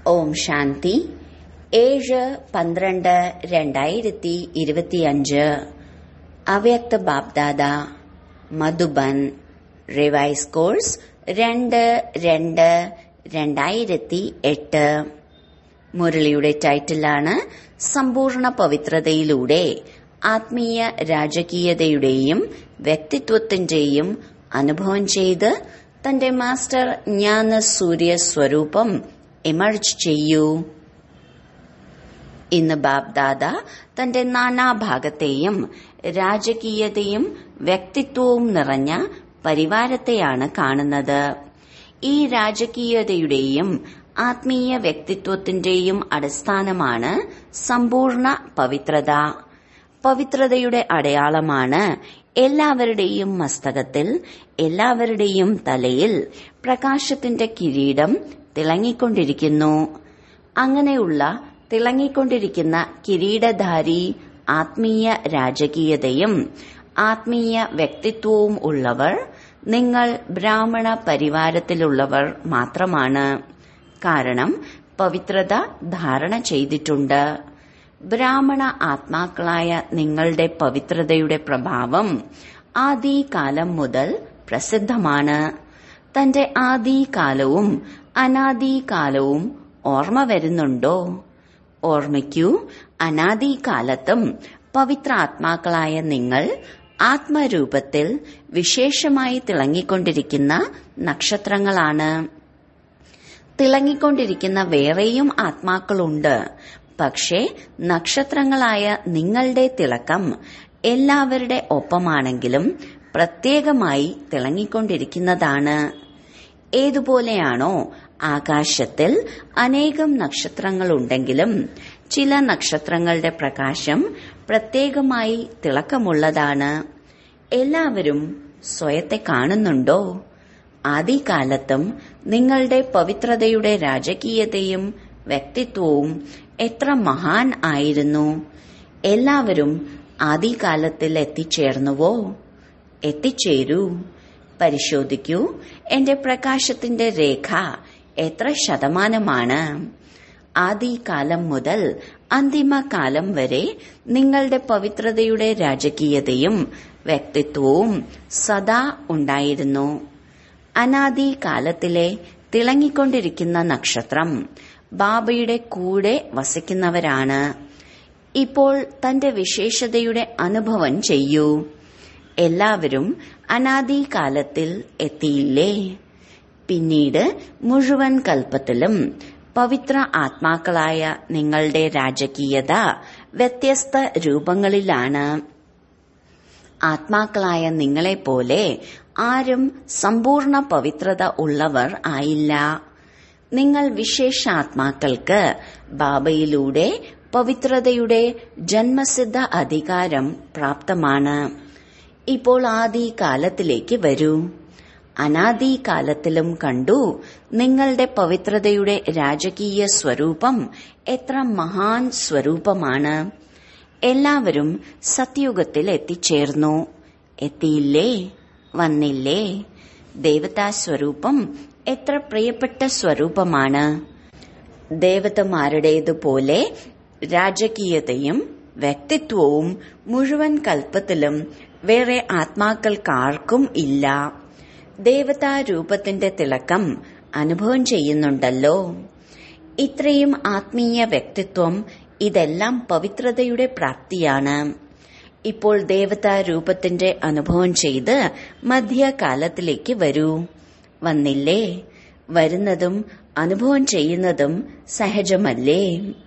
ഓം ശാന്തി ഏഴ് പന്ത്രണ്ട് രണ്ടായിരത്തി ഇരുപത്തിയഞ്ച് അവ്യക്ത ബാബ്ദാദ മധുബൻ റിവൈസ് കോഴ്സ് രണ്ട് രണ്ട് രണ്ടായിരത്തി എട്ട് മുരളിയുടെ ടൈറ്റിലാണ് സമ്പൂർണ്ണ പവിത്രതയിലൂടെ ആത്മീയ രാജകീയതയുടെയും വ്യക്തിത്വത്തിന്റെയും അനുഭവം ചെയ്ത് തന്റെ മാസ്റ്റർ ജ്ഞാന സൂര്യ സ്വരൂപം എമർജ് ചെയ്യൂ ഇന്ന് ബാബ്ദാദ തന്റെ നാനാഭാഗത്തെയും രാജകീയതയും വ്യക്തിത്വവും നിറഞ്ഞ പരിവാരത്തെയാണ് കാണുന്നത് ഈ രാജകീയതയുടെയും ആത്മീയ വ്യക്തിത്വത്തിന്റെയും അടിസ്ഥാനമാണ് സമ്പൂർണ്ണ പവിത്രത പവിത്രതയുടെ അടയാളമാണ് എല്ലാവരുടെയും മസ്തകത്തിൽ എല്ലാവരുടെയും തലയിൽ പ്രകാശത്തിന്റെ കിരീടം തിളങ്ങിക്കൊണ്ടിരിക്കുന്നു അങ്ങനെയുള്ള തിളങ്ങിക്കൊണ്ടിരിക്കുന്ന കിരീടധാരി ആത്മീയ രാജകീയതയും ആത്മീയ വ്യക്തിത്വവും ഉള്ളവർ നിങ്ങൾ ബ്രാഹ്മണ പരിവാരത്തിലുള്ളവർ മാത്രമാണ് കാരണം പവിത്രത ധാരണ ചെയ്തിട്ടുണ്ട് ബ്രാഹ്മണ ആത്മാക്കളായ നിങ്ങളുടെ പവിത്രതയുടെ പ്രഭാവം ആദികാലം മുതൽ പ്രസിദ്ധമാണ് തന്റെ ആദികാലവും അനാദികാലവും ഓർമ്മ വരുന്നുണ്ടോ ഓർമ്മിക്കൂ അനാദികാലത്തും പവിത്ര ആത്മാക്കളായ നിങ്ങൾ ആത്മരൂപത്തിൽ വിശേഷമായി തിളങ്ങിക്കൊണ്ടിരിക്കുന്ന നക്ഷത്രങ്ങളാണ് തിളങ്ങിക്കൊണ്ടിരിക്കുന്ന വേറെയും ആത്മാക്കളുണ്ട് പക്ഷേ നക്ഷത്രങ്ങളായ നിങ്ങളുടെ തിളക്കം എല്ലാവരുടെ ഒപ്പമാണെങ്കിലും പ്രത്യേകമായി തിളങ്ങിക്കൊണ്ടിരിക്കുന്നതാണ് ഏതുപോലെയാണോ ആകാശത്തിൽ അനേകം നക്ഷത്രങ്ങളുണ്ടെങ്കിലും ചില നക്ഷത്രങ്ങളുടെ പ്രകാശം പ്രത്യേകമായി തിളക്കമുള്ളതാണ് എല്ലാവരും സ്വയത്തെ കാണുന്നുണ്ടോ ആദികാലത്തും നിങ്ങളുടെ പവിത്രതയുടെ രാജകീയതയും വ്യക്തിത്വവും എത്ര മഹാൻ ആയിരുന്നു എല്ലാവരും ആദികാലത്തിൽ എത്തിച്ചേർന്നുവോ എത്തിച്ചേരൂ പരിശോധിക്കൂ എന്റെ പ്രകാശത്തിന്റെ രേഖ എത്ര ശതമാനമാണ് ആദികാലം മുതൽ അന്തിമകാലം വരെ നിങ്ങളുടെ പവിത്രതയുടെ രാജകീയതയും വ്യക്തിത്വവും സദാ ഉണ്ടായിരുന്നു അനാദികാലത്തിലെ തിളങ്ങിക്കൊണ്ടിരിക്കുന്ന നക്ഷത്രം ബാബയുടെ കൂടെ വസിക്കുന്നവരാണ് ഇപ്പോൾ തന്റെ വിശേഷതയുടെ അനുഭവം ചെയ്യൂ എല്ലാവരും അനാദികാലത്തിൽ എത്തിയില്ലേ പിന്നീട് മുഴുവൻ കൽപ്പത്തിലും പവിത്ര ആത്മാക്കളായ നിങ്ങളുടെ രാജകീയത വ്യത്യസ്ത രൂപങ്ങളിലാണ് ആത്മാക്കളായ നിങ്ങളെപ്പോലെ ആരും സമ്പൂർണ്ണ പവിത്രത ഉള്ളവർ ആയില്ല നിങ്ങൾ വിശേഷാത്മാക്കൾക്ക് ബാബയിലൂടെ പവിത്രതയുടെ ജന്മസിദ്ധ അധികാരം പ്രാപ്തമാണ് ഇപ്പോൾ ആദി കാലത്തിലേക്ക് വരൂ അനാദികാലത്തിലും കണ്ടു നിങ്ങളുടെ പവിത്രതയുടെ രാജകീയ സ്വരൂപം എത്ര മഹാൻ സ്വരൂപമാണ് എല്ലാവരും സത്യുഗത്തിൽ എത്തിച്ചേർന്നു എത്തിയില്ലേ വന്നില്ലേ ദേവതാ സ്വരൂപം എത്ര പ്രിയപ്പെട്ട സ്വരൂപമാണ് ദേവതമാരുടേതുപോലെ രാജകീയതയും വ്യക്തിത്വവും മുഴുവൻ കൽപ്പത്തിലും വേറെ ആത്മാക്കൾക്കാർക്കും ഇല്ല ദേവതാ രൂപത്തിന്റെ തിളക്കം അനുഭവം ചെയ്യുന്നുണ്ടല്ലോ ഇത്രയും ആത്മീയ വ്യക്തിത്വം ഇതെല്ലാം പവിത്രതയുടെ പ്രാപ്തിയാണ് ഇപ്പോൾ ദേവതാ രൂപത്തിന്റെ അനുഭവം ചെയ്ത് മധ്യകാലത്തിലേക്ക് വരൂ വന്നില്ലേ വരുന്നതും അനുഭവം ചെയ്യുന്നതും സഹജമല്ലേ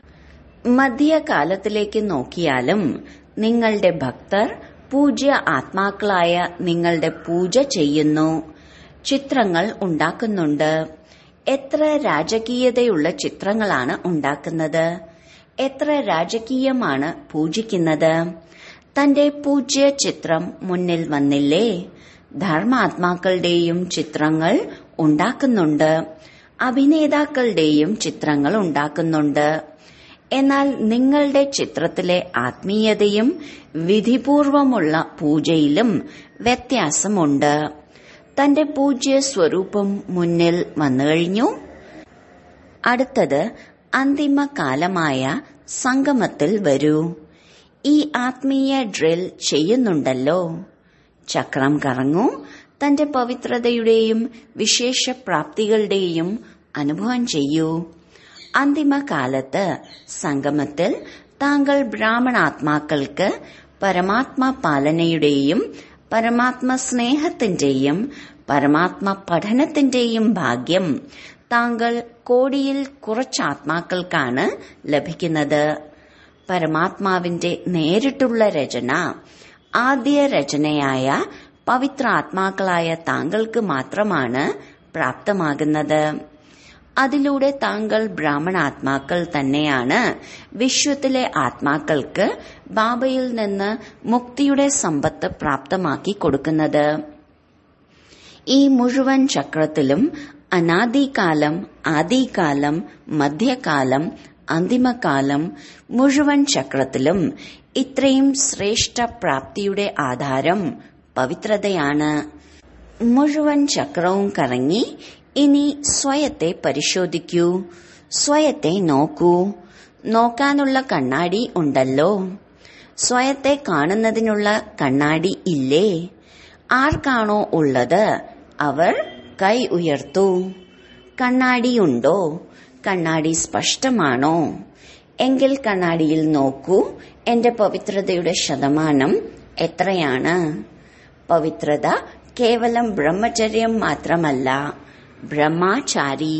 മധ്യകാലത്തിലേക്ക് നോക്കിയാലും നിങ്ങളുടെ ഭക്തർ പൂജ്യ ആത്മാക്കളായ നിങ്ങളുടെ പൂജ ചെയ്യുന്നു ചിത്രങ്ങൾ ഉണ്ടാക്കുന്നുണ്ട് എത്ര രാജകീയതയുള്ള ചിത്രങ്ങളാണ് ഉണ്ടാക്കുന്നത് എത്ര രാജകീയമാണ് പൂജിക്കുന്നത് തന്റെ പൂജ്യ ചിത്രം മുന്നിൽ വന്നില്ലേ ധർമാത്മാക്കളുടെയും ചിത്രങ്ങൾ ഉണ്ടാക്കുന്നുണ്ട് അഭിനേതാക്കളുടെയും ചിത്രങ്ങൾ ഉണ്ടാക്കുന്നുണ്ട് എന്നാൽ നിങ്ങളുടെ ചിത്രത്തിലെ ആത്മീയതയും വിധിപൂർവമുള്ള പൂജയിലും വ്യത്യാസമുണ്ട് തന്റെ പൂജ്യ സ്വരൂപം മുന്നിൽ വന്നുകഴിഞ്ഞു അടുത്തത് അന്തിമ കാലമായ സംഗമത്തിൽ വരൂ ഈ ആത്മീയ ഡ്രിൽ ചെയ്യുന്നുണ്ടല്ലോ ചക്രം കറങ്ങൂ തന്റെ പവിത്രതയുടെയും വിശേഷ പ്രാപ്തികളുടെയും അനുഭവം ചെയ്യൂ അന്തിമകാലത്ത് സംഗമത്തിൽ താങ്കൾ ബ്രാഹ്മണാത്മാക്കൾക്ക് പരമാത്മ പാലനയുടെയും പരമാത്മ സ്നേഹത്തിന്റെയും പരമാത്മ പഠനത്തിന്റെയും ഭാഗ്യം താങ്കൾ കോടിയിൽ കുറച്ച് ആത്മാക്കൾക്കാണ് ലഭിക്കുന്നത് പരമാത്മാവിന്റെ നേരിട്ടുള്ള രചന ആദ്യ രചനയായ പവിത്ര ആത്മാക്കളായ താങ്കൾക്ക് മാത്രമാണ് പ്രാപ്തമാകുന്നത് അതിലൂടെ താങ്കൾ ബ്രാഹ്മണാത്മാക്കൾ തന്നെയാണ് വിശ്വത്തിലെ ആത്മാക്കൾക്ക് ബാബയിൽ നിന്ന് മുക്തിയുടെ സമ്പത്ത് പ്രാപ്തമാക്കി കൊടുക്കുന്നത് ഈ മുഴുവൻ ചക്രത്തിലും അനാദികാലം ആദികാലം മധ്യകാലം അന്തിമകാലം മുഴുവൻ ചക്രത്തിലും ഇത്രയും ശ്രേഷ്ഠ പ്രാപ്തിയുടെ ആധാരം പവിത്രതയാണ് മുഴുവൻ ചക്രവും കറങ്ങി ഇനി സ്വയത്തെ പരിശോധിക്കൂ സ്വയത്തെ നോക്കൂ നോക്കാനുള്ള കണ്ണാടി ഉണ്ടല്ലോ സ്വയത്തെ കാണുന്നതിനുള്ള കണ്ണാടി ഇല്ലേ ആർക്കാണോ ഉള്ളത് അവർ കൈ ഉയർത്തു കണ്ണാടിയുണ്ടോ കണ്ണാടി സ്പഷ്ടമാണോ എങ്കിൽ കണ്ണാടിയിൽ നോക്കൂ എന്റെ പവിത്രതയുടെ ശതമാനം എത്രയാണ് പവിത്രത കേവലം ബ്രഹ്മചര്യം മാത്രമല്ല ബ്രഹ്മാചാരി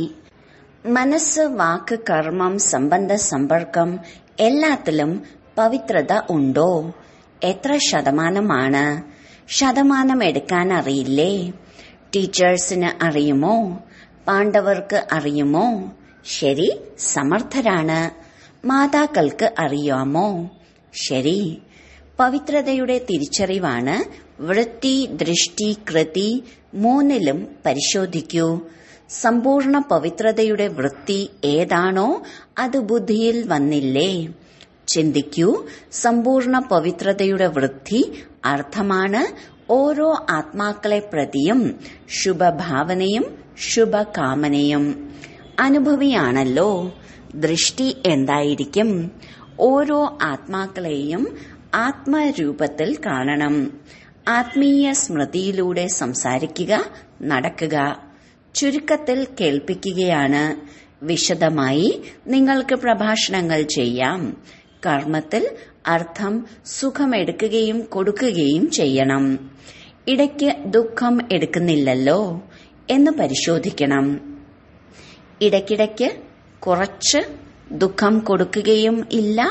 മനസ്സ് വാക്ക് കർമ്മം സംബന്ധ സമ്പർക്കം എല്ലാത്തിലും പവിത്രത ഉണ്ടോ എത്ര ശതമാനമാണ് ശതമാനം എടുക്കാൻ അറിയില്ലേ ടീച്ചേഴ്സിന് അറിയുമോ പാണ്ഡവർക്ക് അറിയുമോ ശരി സമർത്ഥരാണ് മാതാക്കൾക്ക് അറിയാമോ ശരി പവിത്രതയുടെ തിരിച്ചറിവാണ് വൃത്തി ദൃഷ്ടി കൃതി മൂന്നിലും പരിശോധിക്കൂ സമ്പൂർണ്ണ പവിത്രതയുടെ വൃത്തി ഏതാണോ അത് ബുദ്ധിയിൽ വന്നില്ലേ ചിന്തിക്കൂ സമ്പൂർണ്ണ പവിത്രതയുടെ വൃത്തി അർത്ഥമാണ് ഓരോ ആത്മാക്കളെ പ്രതിയും ശുഭഭാവനയും ശുഭകാമനയും അനുഭവിയാണല്ലോ ദൃഷ്ടി എന്തായിരിക്കും ഓരോ ആത്മാക്കളെയും ആത്മരൂപത്തിൽ കാണണം ആത്മീയ സ്മൃതിയിലൂടെ സംസാരിക്കുക നടക്കുക ചുരുക്കത്തിൽ കേൾപ്പിക്കുകയാണ് വിശദമായി നിങ്ങൾക്ക് പ്രഭാഷണങ്ങൾ ചെയ്യാം കർമ്മത്തിൽ അർത്ഥം സുഖമെടുക്കുകയും കൊടുക്കുകയും ചെയ്യണം ഇടയ്ക്ക് ദുഃഖം എടുക്കുന്നില്ലല്ലോ എന്ന് പരിശോധിക്കണം ഇടയ്ക്കിടയ്ക്ക് കുറച്ച് ദുഃഖം കൊടുക്കുകയും ഇല്ല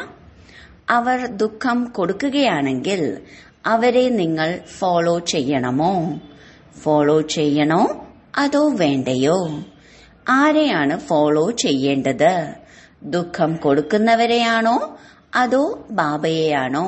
അവർ ദുഃഖം കൊടുക്കുകയാണെങ്കിൽ അവരെ നിങ്ങൾ ഫോളോ ചെയ്യണമോ ഫോളോ ചെയ്യണോ അതോ വേണ്ടയോ ആരെയാണ് ഫോളോ ചെയ്യേണ്ടത് ദുഃഖം കൊടുക്കുന്നവരെയാണോ അതോ ബാബയെയാണോ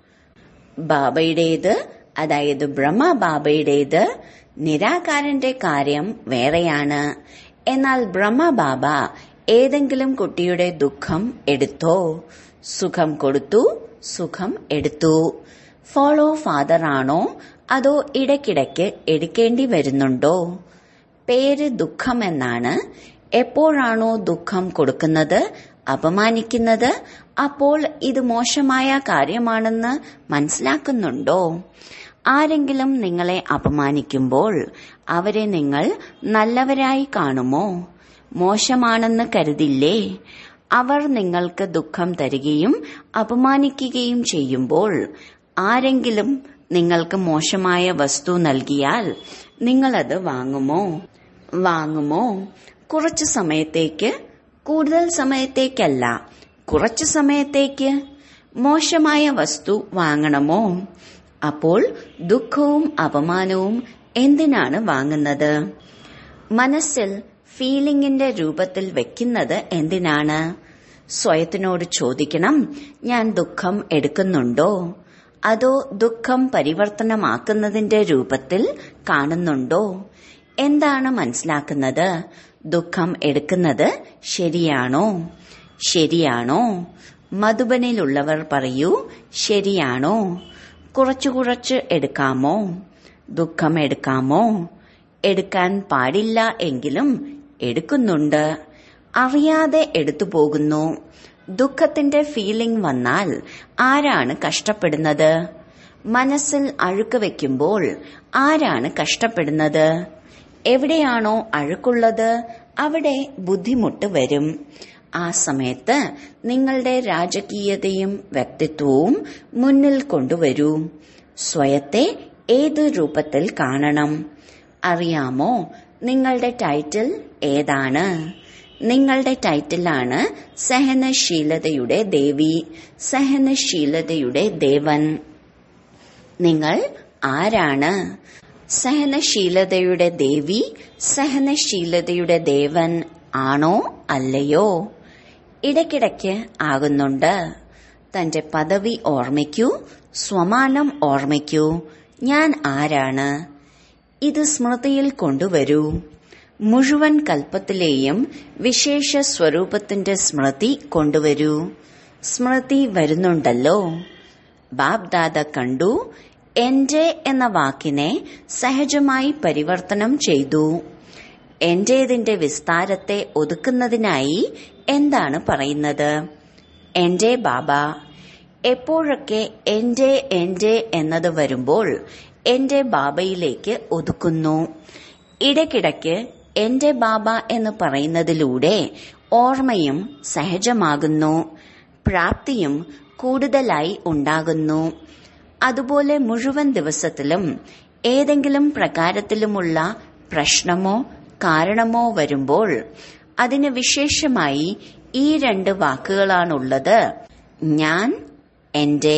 ബാബയുടേത് അതായത് ബ്രഹ്മ ബാബയുടേത് നിരാകാരന്റെ കാര്യം വേറെയാണ് എന്നാൽ ബ്രഹ്മ ബാബ ഏതെങ്കിലും കുട്ടിയുടെ ദുഃഖം എടുത്തോ സുഖം കൊടുത്തു സുഖം എടുത്തു ഫോളോ ഫാദർ ആണോ അതോ ഇടയ്ക്കിടയ്ക്ക് എടുക്കേണ്ടി വരുന്നുണ്ടോ പേര് ദുഃഖം എന്നാണ് എപ്പോഴാണോ ദുഃഖം കൊടുക്കുന്നത് അപമാനിക്കുന്നത് അപ്പോൾ ഇത് മോശമായ കാര്യമാണെന്ന് മനസ്സിലാക്കുന്നുണ്ടോ ആരെങ്കിലും നിങ്ങളെ അപമാനിക്കുമ്പോൾ അവരെ നിങ്ങൾ നല്ലവരായി കാണുമോ മോശമാണെന്ന് കരുതില്ലേ അവർ നിങ്ങൾക്ക് ദുഃഖം തരികയും അപമാനിക്കുകയും ചെയ്യുമ്പോൾ ആരെങ്കിലും നിങ്ങൾക്ക് മോശമായ വസ്തു നൽകിയാൽ നിങ്ങളത് വാങ്ങുമോ വാങ്ങുമോ കുറച്ചു സമയത്തേക്ക് കൂടുതൽ സമയത്തേക്കല്ല കുറച്ചു സമയത്തേക്ക് മോശമായ വസ്തു വാങ്ങണമോ അപ്പോൾ ദുഃഖവും അപമാനവും എന്തിനാണ് വാങ്ങുന്നത് മനസ്സിൽ ഫീലിംഗിന്റെ രൂപത്തിൽ വെക്കുന്നത് എന്തിനാണ് സ്വയത്തിനോട് ചോദിക്കണം ഞാൻ ദുഃഖം എടുക്കുന്നുണ്ടോ അതോ ദുഃഖം പരിവർത്തനമാക്കുന്നതിന്റെ രൂപത്തിൽ കാണുന്നുണ്ടോ എന്താണ് മനസ്സിലാക്കുന്നത് ദുഃഖം എടുക്കുന്നത് ശരിയാണോ ശരിയാണോ മധുബനിലുള്ളവർ പറയൂ ശരിയാണോ കുറച്ചു കുറച്ച് എടുക്കാമോ ദുഃഖം എടുക്കാമോ എടുക്കാൻ പാടില്ല എങ്കിലും എടുക്കുന്നുണ്ട് അറിയാതെ എടുത്തു പോകുന്നു ദുഃഖത്തിന്റെ ഫീലിംഗ് വന്നാൽ ആരാണ് കഷ്ടപ്പെടുന്നത് മനസ്സിൽ അഴുക്ക് വെക്കുമ്പോൾ ആരാണ് കഷ്ടപ്പെടുന്നത് എവിടെയാണോ അഴുക്കുള്ളത് അവിടെ ബുദ്ധിമുട്ട് വരും ആ സമയത്ത് നിങ്ങളുടെ രാജകീയതയും വ്യക്തിത്വവും മുന്നിൽ കൊണ്ടുവരൂ സ്വയത്തെ ഏത് രൂപത്തിൽ കാണണം അറിയാമോ നിങ്ങളുടെ ടൈറ്റിൽ ഏതാണ് നിങ്ങളുടെ ടൈറ്റിലാണ് സഹനശീലതയുടെ ദേവി സഹനശീലതയുടെ ദേവൻ നിങ്ങൾ ആരാണ് സഹനശീലതയുടെ ദേവി സഹനശീലതയുടെ ദേവൻ ആണോ അല്ലയോ ഇടയ്ക്കിടയ്ക്ക് ആകുന്നുണ്ട് തന്റെ പദവി ഓർമ്മിക്കൂ സ്വമാനം ഓർമ്മിക്കൂ ഞാൻ ആരാണ് ഇത് സ്മൃതിയിൽ കൊണ്ടുവരൂ മുഴുവൻ കൽപ്പത്തിലെയും വിശേഷ സ്വരൂപത്തിന്റെ സ്മൃതി കൊണ്ടുവരൂ സ്മൃതി വരുന്നുണ്ടല്ലോ ബാബ്ദാദ കണ്ടു എന്റെ എന്ന വാക്കിനെ സഹജമായി പരിവർത്തനം ചെയ്തു എന്റേതിന്റെ വിസ്താരത്തെ ഒതുക്കുന്നതിനായി എന്താണ് പറയുന്നത് എന്റെ ബാബ എപ്പോഴൊക്കെ എന്റെ എന്റെ എന്നത് വരുമ്പോൾ എന്റെ ബാബയിലേക്ക് ഒതുക്കുന്നു ഇടയ്ക്കിടയ്ക്ക് എന്റെ ബാബ എന്ന് പറയുന്നതിലൂടെ ഓർമ്മയും സഹജമാകുന്നു പ്രാപ്തിയും കൂടുതലായി ഉണ്ടാകുന്നു അതുപോലെ മുഴുവൻ ദിവസത്തിലും ഏതെങ്കിലും പ്രകാരത്തിലുമുള്ള പ്രശ്നമോ കാരണമോ വരുമ്പോൾ അതിന് വിശേഷമായി ഈ രണ്ട് വാക്കുകളാണുള്ളത് ഞാൻ എന്റെ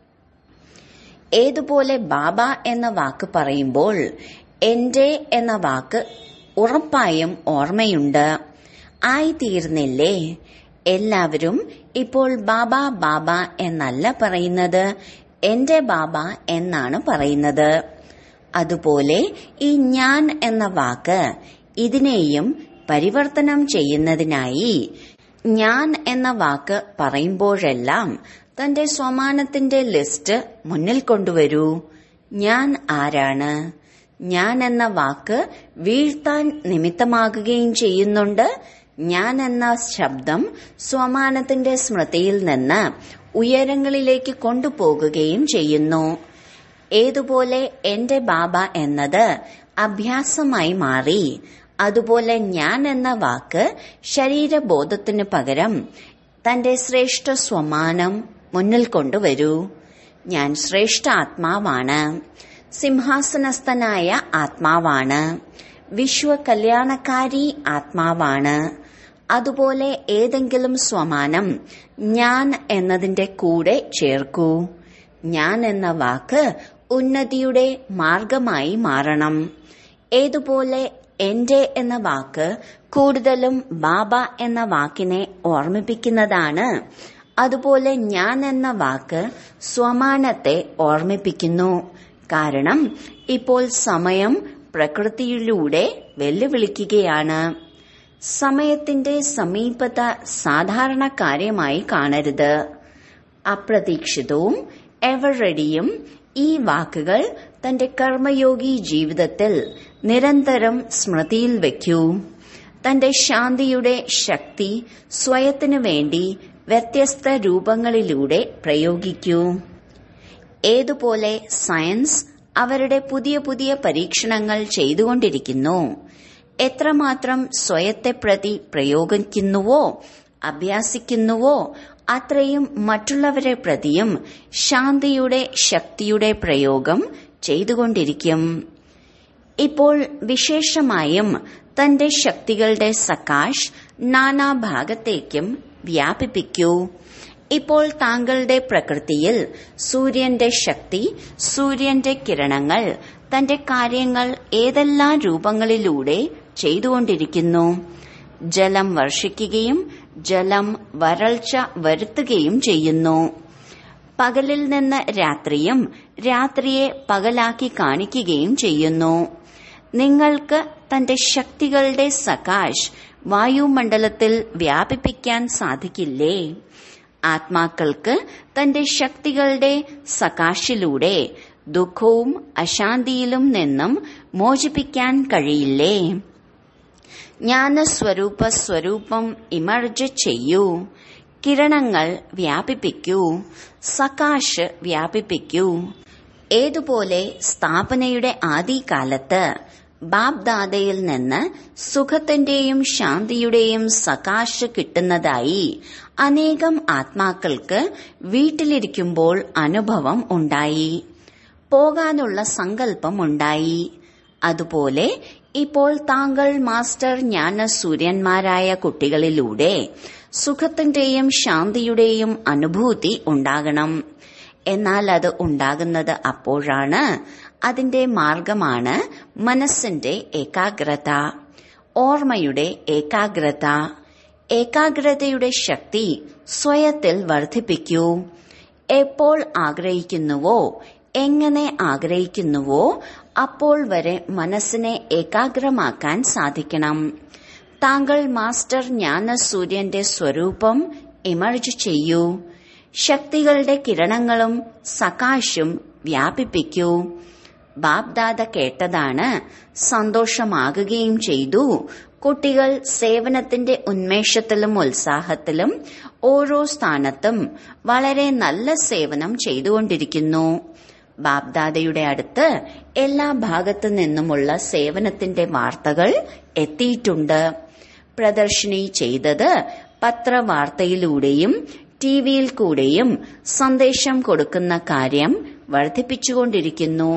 ഏതുപോലെ ബാബ എന്ന വാക്ക് പറയുമ്പോൾ എന്റെ എന്ന വാക്ക് ഉറപ്പായും ഓർമ്മയുണ്ട് ആയിത്തീർന്നില്ലേ എല്ലാവരും ഇപ്പോൾ ബാബ ബാബ എന്നല്ല പറയുന്നത് എന്റെ ബാബ എന്നാണ് പറയുന്നത് അതുപോലെ ഈ ഞാൻ എന്ന വാക്ക് ഇതിനെയും പരിവർത്തനം ചെയ്യുന്നതിനായി ഞാൻ എന്ന വാക്ക് പറയുമ്പോഴെല്ലാം തന്റെ സ്വമാനത്തിന്റെ ലിസ്റ്റ് മുന്നിൽ കൊണ്ടുവരൂ ഞാൻ ആരാണ് ഞാൻ എന്ന വാക്ക് വീഴ്ത്താൻ നിമിത്തമാകുകയും ചെയ്യുന്നുണ്ട് ഞാൻ എന്ന ശബ്ദം സ്വമാനത്തിന്റെ സ്മൃതിയിൽ നിന്ന് ഉയരങ്ങളിലേക്ക് കൊണ്ടുപോകുകയും ചെയ്യുന്നു ഏതുപോലെ എന്റെ ബാബ എന്നത് അഭ്യാസമായി മാറി അതുപോലെ ഞാൻ എന്ന വാക്ക് ശരീരബോധത്തിന് പകരം തന്റെ ശ്രേഷ്ഠ സ്വമാനം മുന്നിൽ കൊണ്ടുവരൂ ഞാൻ ശ്രേഷ്ഠ ആത്മാവാണ് സിംഹാസനസ്ഥനായ ആത്മാവാണ് വിശ്വ കല്യാണക്കാരി ആത്മാവാണ് അതുപോലെ ഏതെങ്കിലും സ്വമാനം ഞാൻ എന്നതിന്റെ കൂടെ ചേർക്കൂ ഞാൻ എന്ന വാക്ക് ഉന്നതിയുടെ മാർഗമായി മാറണം ഏതുപോലെ എന്റെ എന്ന വാക്ക് കൂടുതലും ബാബ എന്ന വാക്കിനെ ഓർമ്മിപ്പിക്കുന്നതാണ് അതുപോലെ ഞാൻ എന്ന വാക്ക് സ്വമാനത്തെ ഓർമ്മിപ്പിക്കുന്നു കാരണം ഇപ്പോൾ സമയം പ്രകൃതിയിലൂടെ വെല്ലുവിളിക്കുകയാണ് സമയത്തിന്റെ സമീപത സാധാരണ കാര്യമായി കാണരുത് അപ്രതീക്ഷിതവും എവർ റെഡിയും ഈ വാക്കുകൾ തന്റെ കർമ്മയോഗി ജീവിതത്തിൽ നിരന്തരം സ്മൃതിയിൽ വയ്ക്കൂ തന്റെ ശാന്തിയുടെ ശക്തി സ്വയത്തിനു വേണ്ടി വ്യത്യസ്ത രൂപങ്ങളിലൂടെ പ്രയോഗിക്കൂ ഏതുപോലെ സയൻസ് അവരുടെ പുതിയ പുതിയ പരീക്ഷണങ്ങൾ ചെയ്തുകൊണ്ടിരിക്കുന്നു എത്രമാത്രം സ്വയത്തെ പ്രതി പ്രയോഗിക്കുന്നുവോ അഭ്യാസിക്കുന്നുവോ അത്രയും മറ്റുള്ളവരെ പ്രതിയും ശാന്തിയുടെ ശക്തിയുടെ പ്രയോഗം ചെയ്തുകൊണ്ടിരിക്കും ഇപ്പോൾ വിശേഷമായും തന്റെ ശക്തികളുടെ സകാശ് നാനാഭാഗത്തേക്കും വ്യാപിപ്പിക്കൂ ഇപ്പോൾ താങ്കളുടെ പ്രകൃതിയിൽ സൂര്യന്റെ ശക്തി സൂര്യന്റെ കിരണങ്ങൾ തന്റെ കാര്യങ്ങൾ ഏതെല്ലാം രൂപങ്ങളിലൂടെ ചെയ്തുകൊണ്ടിരിക്കുന്നു ജലം വർഷിക്കുകയും ജലം വരൾച്ച വരുത്തുകയും ചെയ്യുന്നു പകലിൽ നിന്ന് രാത്രിയും രാത്രിയെ പകലാക്കി കാണിക്കുകയും ചെയ്യുന്നു നിങ്ങൾക്ക് തന്റെ ശക്തികളുടെ സകാശ് വായുമണ്ഡലത്തിൽ വ്യാപിപ്പിക്കാൻ സാധിക്കില്ലേ ആത്മാക്കൾക്ക് തന്റെ ശക്തികളുടെ സകാശിലൂടെ ദുഃഖവും അശാന്തിയിലും നിന്നും മോചിപ്പിക്കാൻ കഴിയില്ലേ ജ്ഞാനസ്വരൂപ സ്വരൂപം ഇമർജ് ചെയ്യൂ കിരണങ്ങൾ വ്യാപിപ്പിക്കൂ സകാശ് വ്യാപിപ്പിക്കൂ ഏതുപോലെ സ്ഥാപനയുടെ ആദികാലത്ത് ബാബ്ദാദയിൽ നിന്ന് സുഖത്തിന്റെയും ശാന്തിയുടെയും സകാശ് കിട്ടുന്നതായി അനേകം ആത്മാക്കൾക്ക് വീട്ടിലിരിക്കുമ്പോൾ അനുഭവം ഉണ്ടായി പോകാനുള്ള സങ്കല്പം ഉണ്ടായി അതുപോലെ ഇപ്പോൾ താങ്കൾ മാസ്റ്റർ ജ്ഞാന സൂര്യന്മാരായ കുട്ടികളിലൂടെ സുഖത്തിന്റെയും ശാന്തിയുടെയും അനുഭൂതി ഉണ്ടാകണം എന്നാൽ അത് ഉണ്ടാകുന്നത് അപ്പോഴാണ് അതിന്റെ മാർഗമാണ് മനസ്സിന്റെ ഏകാഗ്രത ഓർമ്മയുടെ ഏകാഗ്രത ഏകാഗ്രതയുടെ ശക്തി സ്വയത്തിൽ വർദ്ധിപ്പിക്കൂ എപ്പോൾ ആഗ്രഹിക്കുന്നുവോ എങ്ങനെ ആഗ്രഹിക്കുന്നുവോ അപ്പോൾ വരെ മനസ്സിനെ ഏകാഗ്രമാക്കാൻ സാധിക്കണം താങ്കൾ മാസ്റ്റർ ജ്ഞാന സൂര്യന്റെ സ്വരൂപം ഇമർജ് ചെയ്യൂ ശക്തികളുടെ കിരണങ്ങളും സകാശും വ്യാപിപ്പിക്കൂ ബാബ്ദാദ കേട്ടതാണ് സന്തോഷമാകുകയും ചെയ്തു കുട്ടികൾ സേവനത്തിന്റെ ഉന്മേഷത്തിലും ഉത്സാഹത്തിലും ഓരോ സ്ഥാനത്തും വളരെ നല്ല സേവനം ചെയ്തുകൊണ്ടിരിക്കുന്നു ബാബ്ദാദയുടെ അടുത്ത് എല്ലാ ഭാഗത്തു നിന്നുമുള്ള സേവനത്തിന്റെ വാർത്തകൾ എത്തിയിട്ടുണ്ട് പ്രദർശിനി ചെയ്തത് പത്രവാർത്തയിലൂടെയും ടിവിയിൽ കൂടെയും സന്ദേശം കൊടുക്കുന്ന കാര്യം വർദ്ധിപ്പിച്ചുകൊണ്ടിരിക്കുന്നു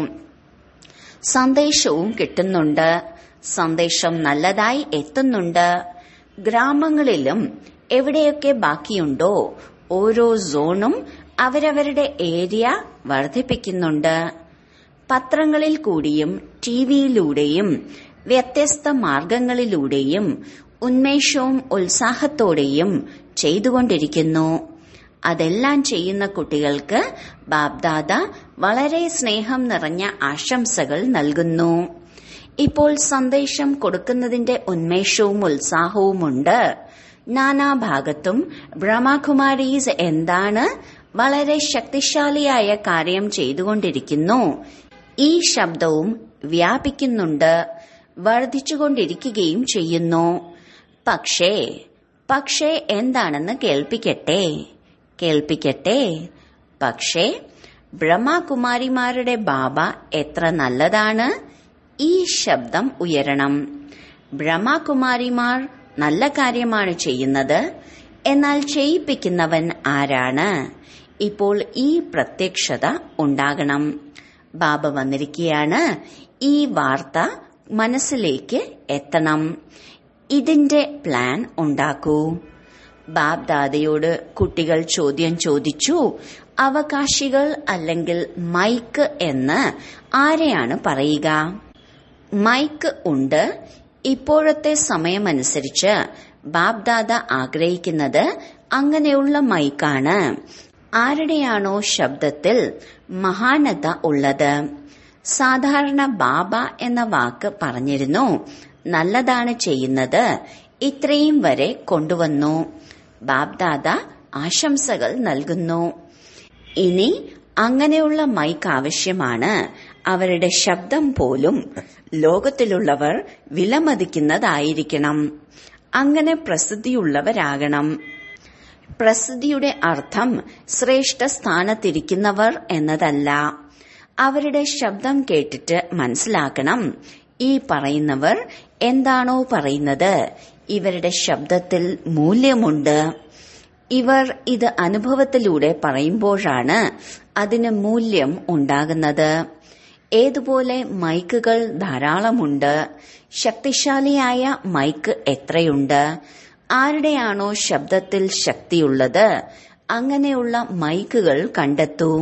സന്ദേശവും കിട്ടുന്നുണ്ട് സന്ദേശം നല്ലതായി എത്തുന്നുണ്ട് ഗ്രാമങ്ങളിലും എവിടെയൊക്കെ ബാക്കിയുണ്ടോ ഓരോ സോണും അവരവരുടെ ഏരിയ വർദ്ധിപ്പിക്കുന്നുണ്ട് പത്രങ്ങളിൽ കൂടിയും ടിവിയിലൂടെയും വ്യത്യസ്ത മാർഗങ്ങളിലൂടെയും ഉന്മേഷവും ഉത്സാഹത്തോടെയും ചെയ്തുകൊണ്ടിരിക്കുന്നു അതെല്ലാം ചെയ്യുന്ന കുട്ടികൾക്ക് ബാബ്ദാദ വളരെ സ്നേഹം നിറഞ്ഞ ആശംസകൾ നൽകുന്നു ഇപ്പോൾ സന്ദേശം കൊടുക്കുന്നതിന്റെ ഉന്മേഷവും ഉത്സാഹവുമുണ്ട് നാനാഭാഗത്തും ബ്രഹ്മകുമാരീസ് എന്താണ് വളരെ ശക്തിശാലിയായ കാര്യം ചെയ്തുകൊണ്ടിരിക്കുന്നു ഈ ശബ്ദവും വ്യാപിക്കുന്നുണ്ട് വർദ്ധിച്ചുകൊണ്ടിരിക്കുകയും ചെയ്യുന്നു പക്ഷേ പക്ഷേ എന്താണെന്ന് കേൾപ്പിക്കട്ടെ കേൾപ്പിക്കട്ടെ പക്ഷേ ബ്രഹ്മകുമാരിമാരുടെ ബാബ എത്ര നല്ലതാണ് ഈ ശബ്ദം ഉയരണം ബ്രഹ്മകുമാരിമാർ നല്ല കാര്യമാണ് ചെയ്യുന്നത് എന്നാൽ ചെയ്യിപ്പിക്കുന്നവൻ ആരാണ് ഇപ്പോൾ ഈ പ്രത്യക്ഷത ഉണ്ടാകണം ബാബ വന്നിരിക്കുകയാണ് ഈ വാർത്ത മനസ്സിലേക്ക് എത്തണം ഇതിന്റെ പ്ലാൻ ഉണ്ടാക്കൂ ബാബ് ദാദയോട് കുട്ടികൾ ചോദ്യം ചോദിച്ചു അവകാശികൾ അല്ലെങ്കിൽ മൈക്ക് എന്ന് ആരെയാണ് പറയുക മൈക്ക് ഉണ്ട് ഇപ്പോഴത്തെ സമയമനുസരിച്ച് ബാബ്ദാദ ആഗ്രഹിക്കുന്നത് അങ്ങനെയുള്ള മൈക്കാണ് ആരുടെയാണോ ശബ്ദത്തിൽ മഹാനത ഉള്ളത് സാധാരണ ബാബ എന്ന വാക്ക് പറഞ്ഞിരുന്നു നല്ലതാണ് ചെയ്യുന്നത് ഇത്രയും വരെ കൊണ്ടുവന്നു ബാബ്ദാദ ആശംസകൾ നൽകുന്നു ഇനി അങ്ങനെയുള്ള മൈക്ക് ആവശ്യമാണ് അവരുടെ ശബ്ദം പോലും ലോകത്തിലുള്ളവർ വിലമതിക്കുന്നതായിരിക്കണം അങ്ങനെ പ്രസിദ്ധിയുള്ളവരാകണം പ്രസിദ്ധിയുടെ അർത്ഥം ശ്രേഷ്ഠ സ്ഥാനത്തിരിക്കുന്നവർ എന്നതല്ല അവരുടെ ശബ്ദം കേട്ടിട്ട് മനസ്സിലാക്കണം ഈ പറയുന്നവർ എന്താണോ പറയുന്നത് ഇവരുടെ ശബ്ദത്തിൽ മൂല്യമുണ്ട് ഇവർ ഇത് അനുഭവത്തിലൂടെ പറയുമ്പോഴാണ് അതിന് മൂല്യം ഉണ്ടാകുന്നത് ഏതുപോലെ മൈക്കുകൾ ധാരാളമുണ്ട് ശക്തിശാലിയായ മൈക്ക് എത്രയുണ്ട് ആരുടെയാണോ ശബ്ദത്തിൽ ശക്തിയുള്ളത് അങ്ങനെയുള്ള മൈക്കുകൾ കണ്ടെത്തൂ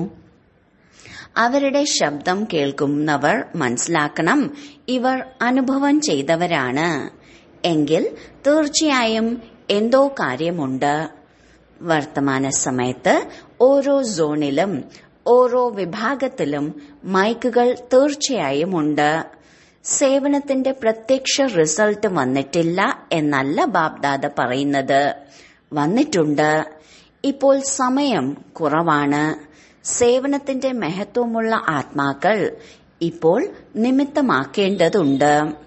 അവരുടെ ശബ്ദം കേൾക്കുന്നവർ മനസ്സിലാക്കണം ഇവർ അനുഭവം ചെയ്തവരാണ് എങ്കിൽ തീർച്ചയായും എന്തോ കാര്യമുണ്ട് വർത്തമാന സമയത്ത് ഓരോ സോണിലും ഓരോ വിഭാഗത്തിലും മൈക്കുകൾ തീർച്ചയായും ഉണ്ട് സേവനത്തിന്റെ പ്രത്യക്ഷ റിസൾട്ട് വന്നിട്ടില്ല എന്നല്ല ബാബ്ദാദ പറയുന്നത് വന്നിട്ടുണ്ട് ഇപ്പോൾ സമയം കുറവാണ് സേവനത്തിന്റെ മഹത്വമുള്ള ആത്മാക്കൾ ഇപ്പോൾ നിമിത്തമാക്കേണ്ടതുണ്ട്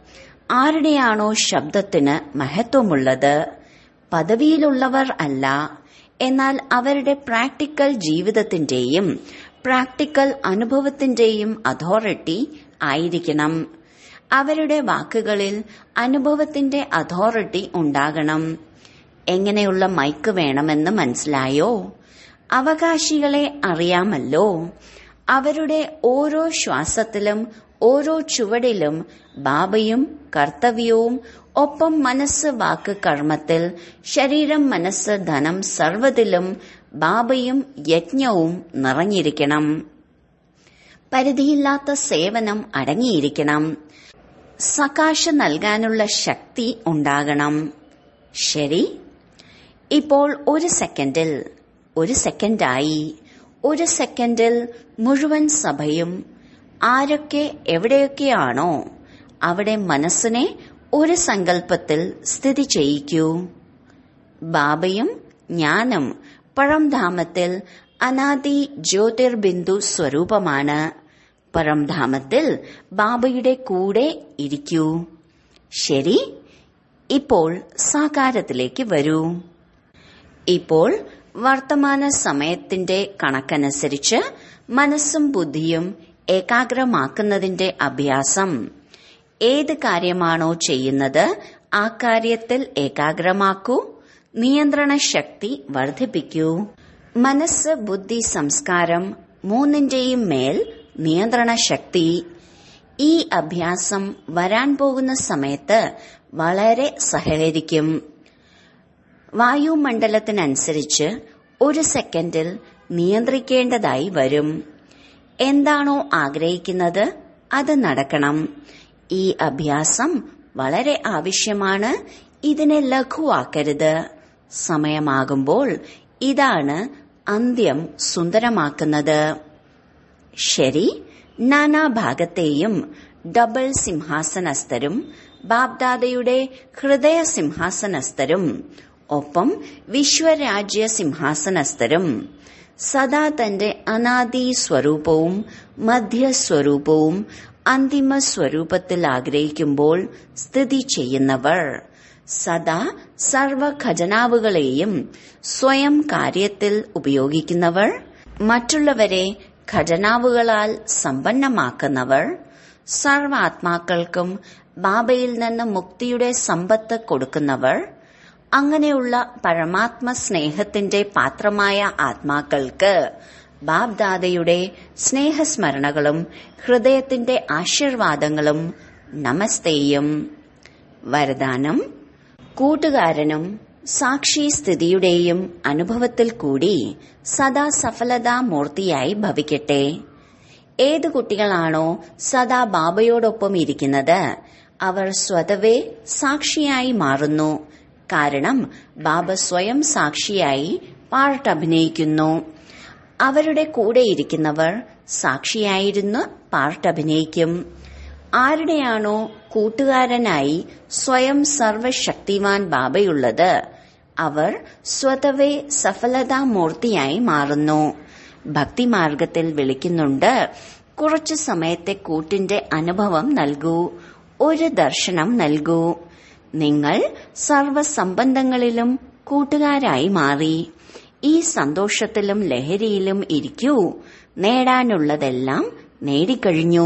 ആരുടെയാണോ ശബ്ദത്തിന് മഹത്വമുള്ളത് പദവിയിലുള്ളവർ അല്ല എന്നാൽ അവരുടെ പ്രാക്ടിക്കൽ ജീവിതത്തിന്റെയും പ്രാക്ടിക്കൽ അനുഭവത്തിന്റെയും അതോറിറ്റി ആയിരിക്കണം അവരുടെ വാക്കുകളിൽ അനുഭവത്തിന്റെ അതോറിറ്റി ഉണ്ടാകണം എങ്ങനെയുള്ള മൈക്ക് വേണമെന്ന് മനസ്സിലായോ അവകാശികളെ അറിയാമല്ലോ അവരുടെ ഓരോ ശ്വാസത്തിലും ഓരോ ചുവടിലും ബാബയും കർത്തവ്യവും ഒപ്പം മനസ്സ് വാക്ക് കർമ്മത്തിൽ ശരീരം മനസ്സ് ധനം സർവ്വതിലും ബാബയും യജ്ഞവും നിറഞ്ഞിരിക്കണം പരിധിയില്ലാത്ത സേവനം അടങ്ങിയിരിക്കണം സകാശ നൽകാനുള്ള ശക്തി ഉണ്ടാകണം ശരി ഇപ്പോൾ ഒരു സെക്കൻഡിൽ ഒരു സെക്കൻഡായി ഒരു സെക്കൻഡിൽ മുഴുവൻ സഭയും ആരൊക്കെ എവിടെയൊക്കെയാണോ അവിടെ മനസ്സിനെ ഒരു സങ്കല്പത്തിൽ സ്ഥിതി ചെയ്യിക്കൂ ബാബയും ഞാനും പഴംധാമത്തിൽ അനാദി ജ്യോതിർബിന്ദു സ്വരൂപമാണ് പരംധാമത്തിൽ ബാബയുടെ കൂടെ ഇരിക്കൂ ശരി ഇപ്പോൾ സാകാരത്തിലേക്ക് വരൂ ഇപ്പോൾ വർത്തമാന സമയത്തിന്റെ കണക്കനുസരിച്ച് മനസ്സും ബുദ്ധിയും ഏകാഗ്രമാക്കുന്നതിന്റെ അഭ്യാസം ഏത് കാര്യമാണോ ചെയ്യുന്നത് ആ കാര്യത്തിൽ ഏകാഗ്രമാക്കൂ നിയന്ത്രണ ശക്തി വർദ്ധിപ്പിക്കൂ മനസ്സ് ബുദ്ധി സംസ്കാരം മൂന്നിന്റെയും മേൽ നിയന്ത്രണ ശക്തി ഈ അഭ്യാസം വരാൻ പോകുന്ന സമയത്ത് വളരെ സഹകരിക്കും വായുമണ്ഡലത്തിനനുസരിച്ച് ഒരു സെക്കൻഡിൽ നിയന്ത്രിക്കേണ്ടതായി വരും എന്താണോ ആഗ്രഹിക്കുന്നത് അത് നടക്കണം ഈ അഭ്യാസം വളരെ ആവശ്യമാണ് ഇതിനെ ലഘുവാക്കരുത് സമയമാകുമ്പോൾ ഇതാണ് അന്ത്യം സുന്ദരമാക്കുന്നത് ശരി നാനാഭാഗത്തെയും ഡബിൾ സിംഹാസനസ്ഥരും ബാബ്ദാദയുടെ ഹൃദയ സിംഹാസനസ്ഥരും ഒപ്പം വിശ്വരാജ്യ സിംഹാസനസ്ഥരും സദാ തന്റെ അനാദി സ്വരൂപവും മധ്യസ്വരൂപവും അന്തിമ സ്വരൂപത്തിൽ ആഗ്രഹിക്കുമ്പോൾ സ്ഥിതി ചെയ്യുന്നവർ സദാ സർവ ഖജനാവുകളെയും സ്വയം കാര്യത്തിൽ ഉപയോഗിക്കുന്നവർ മറ്റുള്ളവരെ ഖജനാവുകളാൽ സമ്പന്നമാക്കുന്നവർ സർവാത്മാക്കൾക്കും ബാബയിൽ നിന്ന് മുക്തിയുടെ സമ്പത്ത് കൊടുക്കുന്നവർ അങ്ങനെയുള്ള പരമാത്മ സ്നേഹത്തിന്റെ പാത്രമായ ആത്മാക്കൾക്ക് ബാബ്ദാദയുടെ സ്നേഹസ്മരണകളും ഹൃദയത്തിന്റെ ആശീർവാദങ്ങളും നമസ്തേയും വരദാനം കൂട്ടുകാരനും സാക്ഷി സ്ഥിതിയുടെയും അനുഭവത്തിൽ കൂടി സദാ സഫലതാമൂർത്തിയായി ഭവിക്കട്ടെ ഏത് കുട്ടികളാണോ സദാ ബാബയോടൊപ്പം ഇരിക്കുന്നത് അവർ സ്വതവേ സാക്ഷിയായി മാറുന്നു കാരണം ബാബ സ്വയം സാക്ഷിയായി പാർട്ടഭിനയിക്കുന്നു അവരുടെ കൂടെ ഇരിക്കുന്നവർ സാക്ഷിയായിരുന്ന് പാർട്ടഭിനയിക്കും ആരുടെയാണോ കൂട്ടുകാരനായി സ്വയം സർവശക്തിവാൻ ബാബയുള്ളത് അവർ സ്വതവേ സഫലതാമൂർത്തിയായി മാറുന്നു ഭക്തിമാർഗത്തിൽ വിളിക്കുന്നുണ്ട് കുറച്ചു സമയത്തെ കൂട്ടിന്റെ അനുഭവം നൽകൂ ഒരു ദർശനം നൽകൂ നിങ്ങൾ സർവസംബന്ധങ്ങളിലും കൂട്ടുകാരായി മാറി ഈ സന്തോഷത്തിലും ലഹരിയിലും ഇരിക്കൂ നേടാനുള്ളതെല്ലാം നേടിക്കഴിഞ്ഞു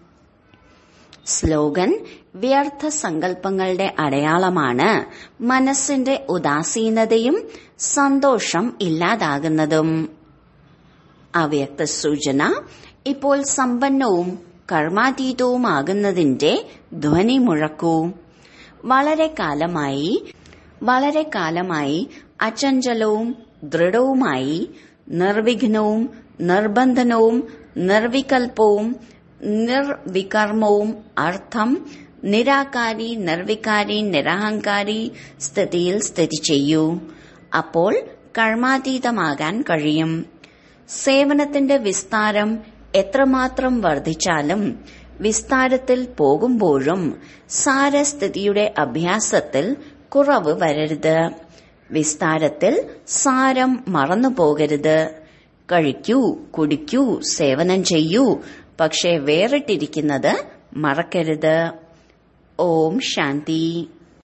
സ്ലോഗൻ വ്യർത്ഥ സങ്കല്പങ്ങളുടെ അടയാളമാണ് മനസ്സിന്റെ ഉദാസീനതയും സന്തോഷം ഇല്ലാതാകുന്നതും അവ്യക്ത സൂചന ഇപ്പോൾ സമ്പന്നവും കർമാതീതവുമാകുന്നതിന്റെ ധ്വനി മുഴക്കൂ വളരെ കാലമായി വളരെ കാലമായി അചഞ്ചലവും ദൃഢവുമായി നിർവിഘ്നവും നിർബന്ധനവും നിർവികൽപ്പവും നിർവികർമ്മവും അർത്ഥം നിരാകാരി നിർവികാരി നിരഹങ്കാരി സ്ഥിതിയിൽ സ്ഥിതി ചെയ്യൂ അപ്പോൾ കർമാതീതമാകാൻ കഴിയും സേവനത്തിന്റെ വിസ്താരം എത്രമാത്രം വർദ്ധിച്ചാലും വിസ്താരത്തിൽ പോകുമ്പോഴും സാരസ്ഥിതിയുടെ അഭ്യാസത്തിൽ കുറവ് വരരുത് വിസ്താരത്തിൽ സാരം മറന്നു പോകരുത് കഴിക്കൂ കുടിക്കൂ സേവനം ചെയ്യൂ പക്ഷെ വേറിട്ടിരിക്കുന്നത് മറക്കരുത് ഓം ശാന്തി